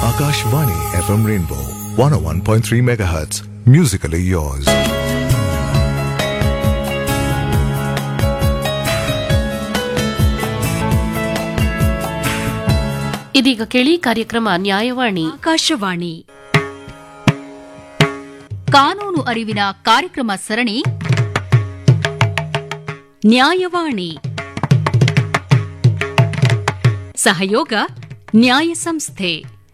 Akashvani FM Rainbow 101.3 MHz. Musically yours. ಇದೀಗ ಕೇಳಿ ಕಾರ್ಯಕ್ರಮ ನ್ಯಾಯವಾಣಿ ಆಕಾಶವಾಣಿ ಕಾನೂನು ಅರಿವಿನ ಕಾರ್ಯಕ್ರಮ ಸರಣಿ ನ್ಯಾಯವಾಣಿ ಸಹಯೋಗ ನ್ಯಾಯ ಸಂಸ್ಥೆ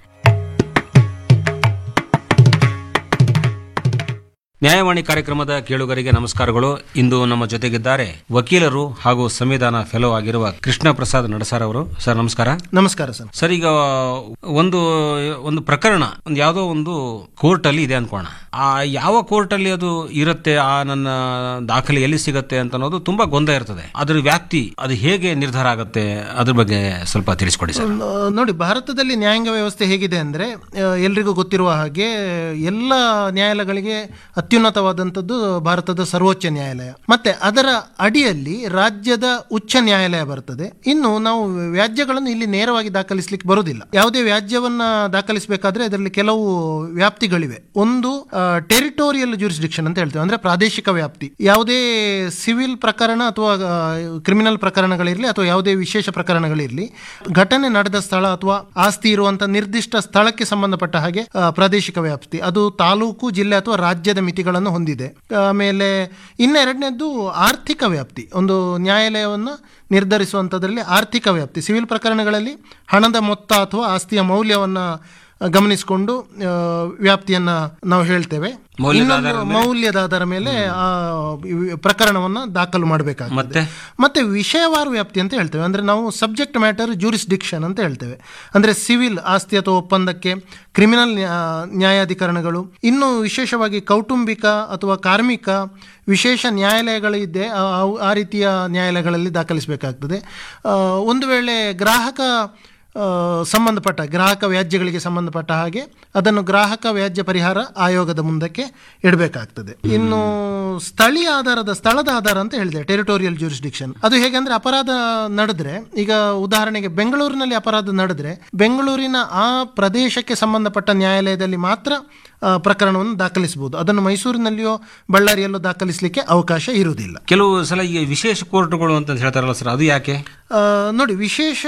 ನ್ಯಾಯವಾಣಿ ಕಾರ್ಯಕ್ರಮದ ಕೇಳುಗರಿಗೆ ನಮಸ್ಕಾರಗಳು ಇಂದು ನಮ್ಮ ಜೊತೆಗಿದ್ದಾರೆ ವಕೀಲರು ಹಾಗೂ ಸಂವಿಧಾನ ಫೆಲೋ ಆಗಿರುವ ಕೃಷ್ಣ ಪ್ರಸಾದ್ ನಡಸಾರ್ ಅವರು ಸರ್ ನಮಸ್ಕಾರ ನಮಸ್ಕಾರ ಸರ್ ಸರ್ ಈಗ ಒಂದು ಒಂದು ಪ್ರಕರಣ ಒಂದು ಯಾವುದೋ ಒಂದು ಕೋರ್ಟ್ ಅಲ್ಲಿ ಇದೆ ಅನ್ಕೋಣ ಆ ಯಾವ ಕೋರ್ಟ್ ಅಲ್ಲಿ ಅದು ಇರುತ್ತೆ ಆ ನನ್ನ ದಾಖಲೆ ಎಲ್ಲಿ ಸಿಗತ್ತೆ ಅಂತ ಅನ್ನೋದು ತುಂಬಾ ಗೊಂದಲ ಇರ್ತದೆ ಅದ್ರ ವ್ಯಾಪ್ತಿ ಅದು ಹೇಗೆ ನಿರ್ಧಾರ ಆಗುತ್ತೆ ಅದ್ರ ಬಗ್ಗೆ ಸ್ವಲ್ಪ ತಿಳಿಸ್ಕೊಡಿ ಸರ್ ಆ, ನೋಡಿ ಭಾರತದಲ್ಲಿ ನ್ಯಾಯಾಂಗ ವ್ಯವಸ್ಥೆ ಹೇಗಿದೆ ಅಂದ್ರೆ ಆ, ಎಲ್ರಿಗೂ ಗೊತ್ತಿರುವ ಹಾಗೆ ಎಲ್ಲ ನ್ಯಾಯಾಲಯಗಳಿಗೆ ಅತ್ಯುನ್ನತವಾದಂಥದ್ದು ಭಾರತದ ಸರ್ವೋಚ್ಚ ನ್ಯಾಯಾಲಯ ಮತ್ತೆ ಅದರ ಅಡಿಯಲ್ಲಿ ರಾಜ್ಯದ ಉಚ್ಚ ನ್ಯಾಯಾಲಯ ಬರ್ತದೆ ಇನ್ನು ನಾವು ವ್ಯಾಜ್ಯಗಳನ್ನು ಇಲ್ಲಿ ನೇರವಾಗಿ ದಾಖಲಿಸಲಿಕ್ಕೆ ಬರುವುದಿಲ್ಲ ಯಾವುದೇ ವ್ಯಾಜ್ಯವನ್ನ ದಾಖಲಿಸಬೇಕಾದ್ರೆ ಅದರಲ್ಲಿ ಕೆಲವು ವ್ಯಾಪ್ತಿಗಳಿವೆ ಒಂದು ಟೆರಿಟೋರಿಯಲ್ ಜೂರಿಸ್ಡಿಕ್ಷನ್ ಅಂತ ಹೇಳ್ತೇವೆ ಅಂದ್ರೆ ಪ್ರಾದೇಶಿಕ ವ್ಯಾಪ್ತಿ ಯಾವುದೇ ಸಿವಿಲ್ ಪ್ರಕರಣ ಅಥವಾ ಕ್ರಿಮಿನಲ್ ಪ್ರಕರಣಗಳಿರಲಿ ಅಥವಾ ಯಾವುದೇ ವಿಶೇಷ ಪ್ರಕರಣಗಳಿರಲಿ ಘಟನೆ ನಡೆದ ಸ್ಥಳ ಅಥವಾ ಆಸ್ತಿ ಇರುವಂತ ನಿರ್ದಿಷ್ಟ ಸ್ಥಳಕ್ಕೆ ಸಂಬಂಧಪಟ್ಟ ಹಾಗೆ ಆ, ಪ್ರಾದೇಶಿಕ ವ್ಯಾಪ್ತಿ ಅದು ತಾಲೂಕು ಜಿಲ್ಲೆ ಅಥವಾ ರಾಜ್ಯದ ಮಿತಿಗಳನ್ನು ಹೊಂದಿದೆ ಆಮೇಲೆ ಇನ್ನೆರಡನೇದ್ದು ಆರ್ಥಿಕ ವ್ಯಾಪ್ತಿ ಒಂದು ನ್ಯಾಯಾಲಯವನ್ನು ನಿರ್ಧರಿಸುವಂಥದ್ರಲ್ಲಿ ಆರ್ಥಿಕ ವ್ಯಾಪ್ತಿ ಸಿವಿಲ್ ಪ್ರಕರಣಗಳಲ್ಲಿ ಹಣದ ಮೊತ್ತ ಅಥವಾ ಆಸ್ತಿಯ ಮೌಲ್ಯವನ್ನ ಗಮನಿಸಿಕೊಂಡು ಆ, ವ್ಯಾಪ್ತಿಯನ್ನ ನಾವು ಹೇಳ್ತೇವೆ ಮೌಲ್ಯದ ಇನ್ನೊಂದು ಆಧಾರದ ಮೇಲೆ? ಮೌಲ್ಯದ ಆಧಾರ ಮೇಲೆ ಆ ಇವ್- ಪ್ರಕರಣವನ್ನ ದಾಖಲು ಮಾಡಬೇಕಾಗ್ತದೆ ಮತ್ತೆ? ಮತ್ತೆ ವಿಷಯವಾರು ವ್ಯಾಪ್ತಿ ಅಂತ ಹೇಳ್ತೇವೆ ಅಂದ್ರೆ ನಾವು ಸಬ್ಜೆಕ್ಟ್ ಮ್ಯಾಟರ್ ಜೂರಿಸ್ಡಿಕ್ಷನ್ ಅಂತ ಹೇಳ್ತೇವೆ ಅಂದ್ರೆ ಸಿವಿಲ್ ಆಸ್ತಿ ಅಥವಾ ಒಪ್ಪಂದಕ್ಕೆ ಕ್ರಿಮಿನಲ್ ನ್ಯಾಯಾಧಿಕರಣಗಳು ಇನ್ನು ವಿಶೇಷವಾಗಿ ಕೌಟುಂಬಿಕ ಅಥವಾ ಕಾರ್ಮಿಕ ವಿಶೇಷ ನ್ಯಾಯಾಲಯಗಳಿದೆ ಆ- ಅವು- ಆ ರೀತಿಯ ನ್ಯಾಯಾಲಯಗಳಲ್ಲಿ ದಾಖಲಿಸಬೇಕಾಗ್ತದೆ ಆ, ಒಂದು ವೇಳೆ ಗ್ರಾಹಕ ಆ, ಸಂಬಂಧಪಟ್ಟ ಗ್ರಾಹಕ ವ್ಯಾಜ್ಯಗಳಿಗೆ ಸಂಬಂಧಪಟ್ಟ ಹಾಗೆ ಅದನ್ನು ಗ್ರಾಹಕ ವ್ಯಾಜ್ಯ ಪರಿಹಾರ ಆಯೋಗದ ಮುಂದಕ್ಕೆ ಇಡಬೇಕಾಗ್ತದೆ ಇನ್ನು ಸ್ಥಳೀಯ ಆಧಾರದ ಸ್ಥಳದ ಆಧಾರ ಅಂತ ಹೇಳಿದೆ ಟೆರಿಟೋರಿಯಲ್ ಜೂರಿಸ್ಡಿಕ್ಷನ್ ಅದು ಹೇಗೆಂದ್ರೆ ಅಪರಾಧ ನಡೆದ್ರೆ ಈಗ ಉದಾಹರಣೆಗೆ ಬೆಂಗಳೂರಿನಲ್ಲಿ ಅಪರಾಧ ನಡೆದ್ರೆ ಬೆಂಗಳೂರಿನ ಆ ಪ್ರದೇಶಕ್ಕೆ ಸಂಬಂಧಪಟ್ಟ ನ್ಯಾಯಾಲಯದಲ್ಲಿ ಮಾತ್ರ ಆ, ಪ್ರಕರಣವನ್ನು ದಾಖಲಿಸಬಹುದು ಅದನ್ನು ಮೈಸೂರಿನಲ್ಲಿಯೋ ಬಳ್ಳಾರಿಯಲ್ಲೋ ದಾಖಲಿಸಲಿಕ್ಕೆ ಅವಕಾಶ ಇರುವುದಿಲ್ಲ ಕೆಲವು ಸಲ ಈ ವಿಶೇಷ ಕೋರ್ಟ್ಗಳು ಅಂತ ಹೇಳ್ತಾರಲ್ಲ ಸರ್ ಅದು ಯಾಕೆ ಆ, ನೋಡಿ ವಿಶೇಷ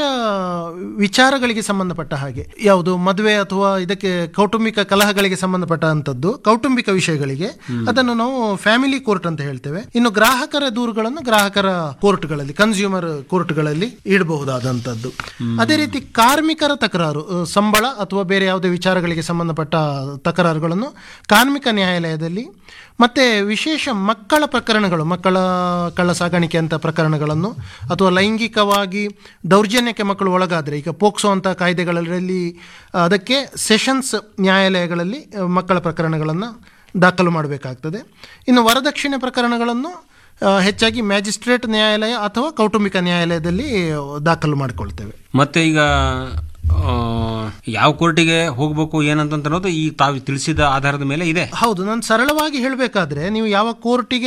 ವಿಚಾರಗಳಿಗೆ ಸಂಬಂಧಪಟ್ಟ ಹಾಗೆ ಯಾವುದು ಮದುವೆ ಅಥವಾ ಇದಕ್ಕೆ ಕೌಟುಂಬಿಕ ಕಲಹಗಳಿಗೆ ಸಂಬಂಧಪಟ್ಟಂತದ್ದು ಕೌಟುಂಬಿಕ ವಿಷಯಗಳಿಗೆ ಅದನ್ನು ನಾವು ಫ್ಯಾಮಿಲಿ ಕೋರ್ಟ್ ಅಂತ ಹೇಳ್ತೇವೆ ಇನ್ನು ಗ್ರಾಹಕರ ದೂರುಗಳನ್ನು ಗ್ರಾಹಕರ ಕೋರ್ಟ್ಗಳಲ್ಲಿ ಕನ್ಸ್ಯೂಮರ್ ಕೋರ್ಟ್ಗಳಲ್ಲಿ ಇಡಬಹುದಾದಂಥದ್ದು ಅದೇ ರೀತಿ ಕಾರ್ಮಿಕರ ತಕರಾರು ಆ, ಸಂಬಳ ಅಥವಾ ಬೇರೆ ಯಾವುದೇ ವಿಚಾರಗಳಿಗೆ ಸಂಬಂಧಪಟ್ಟ ತಕರಾರುಗಳನ್ನು ಕಾರ್ಮಿಕ ನ್ಯಾಯಾಲಯದಲ್ಲಿ ಮತ್ತೆ ವಿಶೇಷ ಮಕ್ಕಳ ಪ್ರಕರಣಗಳು ಮಕ್ಕಳ ಕಳ್ಳ ಸಾಗಾಣಿಕೆ ಅಂತ ಪ್ರಕರಣಗಳನ್ನು ಅಥವಾ ಲೈಂಗಿಕವಾಗಿ ದೌರ್ಜನ್ಯಕ್ಕೆ ಮಕ್ಕಳು ಒಳಗಾದರೆ ಈಗ ಪೋಕ್ಸೋ ಅಂತ ಕಾಯ್ದೆಗಳಲ್ಲಿ ಅದಕ್ಕೆ ಸೆಷನ್ಸ್ ನ್ಯಾಯಾಲಯಗಳಲ್ಲಿ ಆ, ಮಕ್ಕಳ ಪ್ರಕರಣಗಳನ್ನು ದಾಖಲು ಮಾಡಬೇಕಾಗ್ತದೆ ಇನ್ನು ವರದಕ್ಷಿಣೆ ಪ್ರಕರಣಗಳನ್ನು ಆ, ಹೆಚ್ಚಾಗಿ ಮ್ಯಾಜಿಸ್ಟ್ರೇಟ್ ನ್ಯಾಯಾಲಯ ಅಥವಾ ಕೌಟುಂಬಿಕ ನ್ಯಾಯಾಲಯದಲ್ಲಿ ದಾಖಲು ಮಾಡಿಕೊಳ್ತೇವೆ ಮತ್ತೆ ಈಗ ಆ, ಯಾವ ಕೋರ್ಟಿಗೆ ಹೋಗ್ಬೇಕು ಏನಂತ ಅನ್ನೋದು ಈ ತಾವು ತಿಳಿಸಿದ ಆಧಾರದ ಮೇಲೆ ಇದೆ ಹೌದು ನಾನು ಸರಳವಾಗಿ ಹೇಳಬೇಕಾದ್ರೆ ನೀವು ಯಾವ ಕೋರ್ಟಿಗೆ